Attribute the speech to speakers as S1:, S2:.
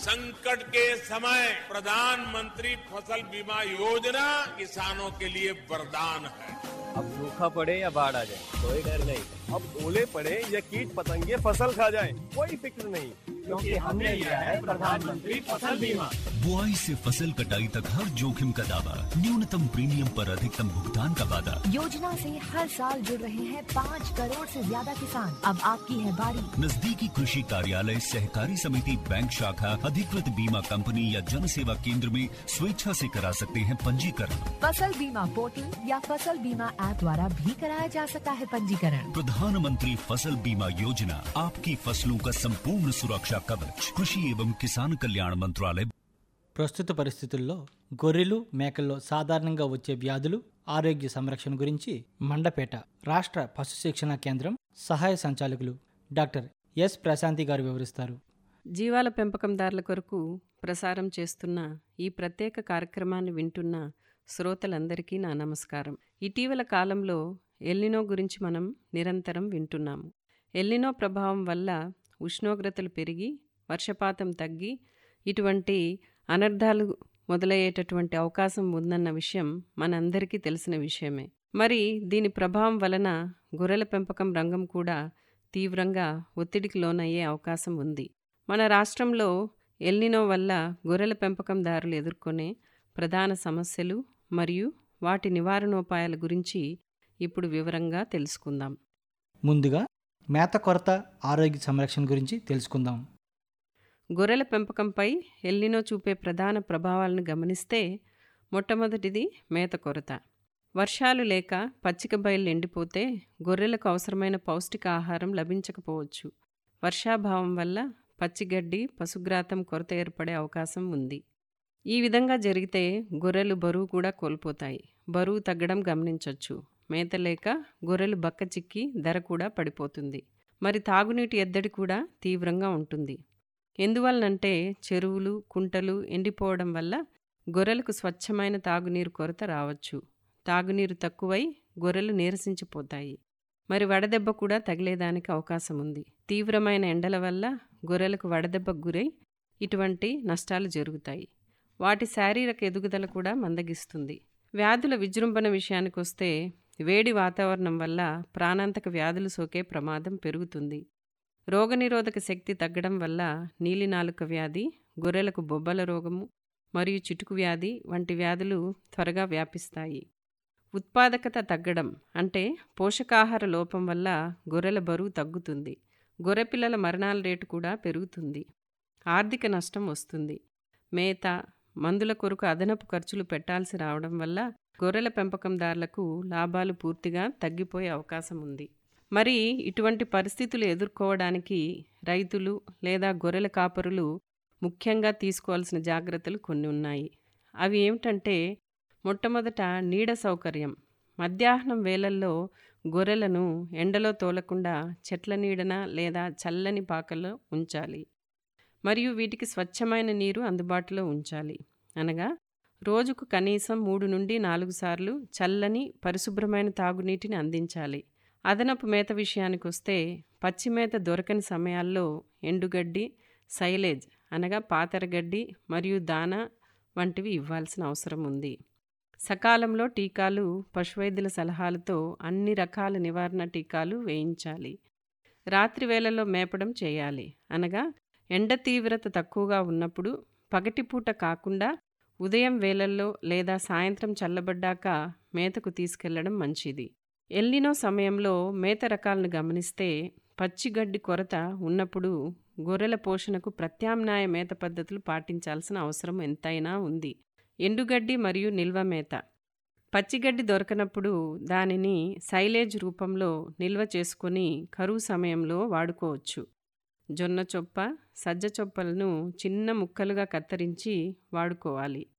S1: संकट के समय प्रधानमंत्री फसल बीमा योजना किसानों के लिए वरदान है
S2: अब सूखा पड़े या बाढ़ आ जाए कोई डर नहीं
S3: अब ओले पड़े या कीट पतंगे फसल खा जाए कोई फिक्र नहीं
S2: क्योंकि हमने लिया है प्रधानमंत्री फसल बीमा
S4: बुआई से फसल कटाई तक हर जोखिम का दावा न्यूनतम प्रीमियम पर अधिकतम भुगतान का वादा
S5: योजना से हर साल जुड़ रहे हैं पाँच करोड़ से ज्यादा किसान अब आपकी है बारी
S4: नजदीकी कृषि कार्यालय सहकारी समिति बैंक शाखा अधिकृत बीमा कंपनी या जन सेवा केंद्र में स्वेच्छा से करा सकते हैं पंजीकरण
S5: फसल बीमा पोर्टल या फसल बीमा ऐप द्वारा भी कराया जा सकता है पंजीकरण
S4: प्रधानमंत्री फसल बीमा योजना आपकी फसलों का संपूर्ण सुरक्षा कवच कृषि एवं किसान कल्याण मंत्रालय
S6: ప్రస్తుత పరిస్థితుల్లో గొర్రెలు మేకల్లో సాధారణంగా వచ్చే వ్యాధులు ఆరోగ్య సంరక్షణ గురించి మండపేట రాష్ట్ర పశు శిక్షణ కేంద్రం సహాయ సంచాలకులు డాక్టర్ ఎస్ ప్రశాంతి గారు వివరిస్తారు
S7: జీవాల పెంపకందారుల కొరకు ప్రసారం చేస్తున్న ఈ ప్రత్యేక కార్యక్రమాన్ని వింటున్న శ్రోతలందరికీ నా నమస్కారం ఇటీవల కాలంలో ఎల్లినో గురించి మనం నిరంతరం వింటున్నాము ఎల్లినో ప్రభావం వల్ల ఉష్ణోగ్రతలు పెరిగి వర్షపాతం తగ్గి ఇటువంటి అనర్థాలు మొదలయ్యేటటువంటి అవకాశం ఉందన్న విషయం మనందరికీ తెలిసిన విషయమే మరి దీని ప్రభావం వలన గొర్రెల పెంపకం రంగం కూడా తీవ్రంగా ఒత్తిడికి లోనయ్యే అవకాశం ఉంది మన రాష్ట్రంలో ఎల్నినో వల్ల గొర్రెల పెంపకందారులు ఎదుర్కొనే ప్రధాన సమస్యలు మరియు వాటి నివారణోపాయాల గురించి ఇప్పుడు వివరంగా తెలుసుకుందాం
S6: ముందుగా మేత కొరత ఆరోగ్య సంరక్షణ గురించి తెలుసుకుందాం
S7: గొర్రెల పెంపకంపై ఎల్నినో చూపే ప్రధాన ప్రభావాలను గమనిస్తే మొట్టమొదటిది మేత కొరత వర్షాలు లేక పచ్చిక బయలు ఎండిపోతే గొర్రెలకు అవసరమైన పౌష్టికాహారం లభించకపోవచ్చు వర్షాభావం వల్ల పచ్చిగడ్డి పశుగ్రాతం కొరత ఏర్పడే అవకాశం ఉంది ఈ విధంగా జరిగితే గొర్రెలు బరువు కూడా కోల్పోతాయి బరువు తగ్గడం గమనించవచ్చు మేత లేక గొర్రెలు బక్క చిక్కి ధర కూడా పడిపోతుంది మరి తాగునీటి ఎద్దడి కూడా తీవ్రంగా ఉంటుంది ఎందువలనంటే చెరువులు కుంటలు ఎండిపోవడం వల్ల గొర్రెలకు స్వచ్ఛమైన తాగునీరు కొరత రావచ్చు తాగునీరు తక్కువై గొర్రెలు నీరసించిపోతాయి మరి వడదెబ్బ కూడా తగిలేదానికి అవకాశం ఉంది తీవ్రమైన ఎండల వల్ల గొర్రెలకు వడదెబ్బకు గురై ఇటువంటి నష్టాలు జరుగుతాయి వాటి శారీరక ఎదుగుదల కూడా మందగిస్తుంది వ్యాధుల విజృంభణ విషయానికి వస్తే వేడి వాతావరణం వల్ల ప్రాణాంతక వ్యాధులు సోకే ప్రమాదం పెరుగుతుంది రోగనిరోధక శక్తి తగ్గడం వల్ల నీలినాలుక వ్యాధి గొర్రెలకు బొబ్బల రోగము మరియు చిటుకు వ్యాధి వంటి వ్యాధులు త్వరగా వ్యాపిస్తాయి ఉత్పాదకత తగ్గడం అంటే పోషకాహార లోపం వల్ల గొర్రెల బరువు తగ్గుతుంది గొర్రెపిల్లల మరణాల రేటు కూడా పెరుగుతుంది ఆర్థిక నష్టం వస్తుంది మేత మందుల కొరకు అదనపు ఖర్చులు పెట్టాల్సి రావడం వల్ల గొర్రెల పెంపకందారులకు లాభాలు పూర్తిగా తగ్గిపోయే అవకాశం ఉంది మరి ఇటువంటి పరిస్థితులు ఎదుర్కోవడానికి రైతులు లేదా గొర్రెల కాపరులు ముఖ్యంగా తీసుకోవాల్సిన జాగ్రత్తలు కొన్ని ఉన్నాయి అవి ఏమిటంటే మొట్టమొదట నీడ సౌకర్యం మధ్యాహ్నం వేళల్లో గొర్రెలను ఎండలో తోలకుండా చెట్ల నీడన లేదా చల్లని పాకల్లో ఉంచాలి మరియు వీటికి స్వచ్ఛమైన నీరు అందుబాటులో ఉంచాలి అనగా రోజుకు కనీసం మూడు నుండి నాలుగు సార్లు చల్లని పరిశుభ్రమైన తాగునీటిని అందించాలి అదనపు మేత విషయానికి వస్తే పచ్చిమేత దొరకని సమయాల్లో ఎండుగడ్డి సైలేజ్ అనగా పాతరగడ్డి మరియు దానా వంటివి ఇవ్వాల్సిన అవసరం ఉంది సకాలంలో టీకాలు పశువైద్యుల సలహాలతో అన్ని రకాల నివారణ టీకాలు వేయించాలి రాత్రి వేళల్లో మేపడం చేయాలి అనగా ఎండ తీవ్రత తక్కువగా ఉన్నప్పుడు పగటిపూట కాకుండా ఉదయం వేళల్లో లేదా సాయంత్రం చల్లబడ్డాక మేతకు తీసుకెళ్లడం మంచిది ఎల్లినో సమయంలో మేత రకాలను గమనిస్తే పచ్చిగడ్డి కొరత ఉన్నప్పుడు గొర్రెల పోషణకు ప్రత్యామ్నాయ మేత పద్ధతులు పాటించాల్సిన అవసరం ఎంతైనా ఉంది ఎండుగడ్డి మరియు నిల్వ మేత పచ్చిగడ్డి దొరకనప్పుడు దానిని సైలేజ్ రూపంలో నిల్వ చేసుకొని కరువు సమయంలో వాడుకోవచ్చు జొన్న చొప్ప సజ్జ చొప్పలను చిన్న ముక్కలుగా కత్తిరించి వాడుకోవాలి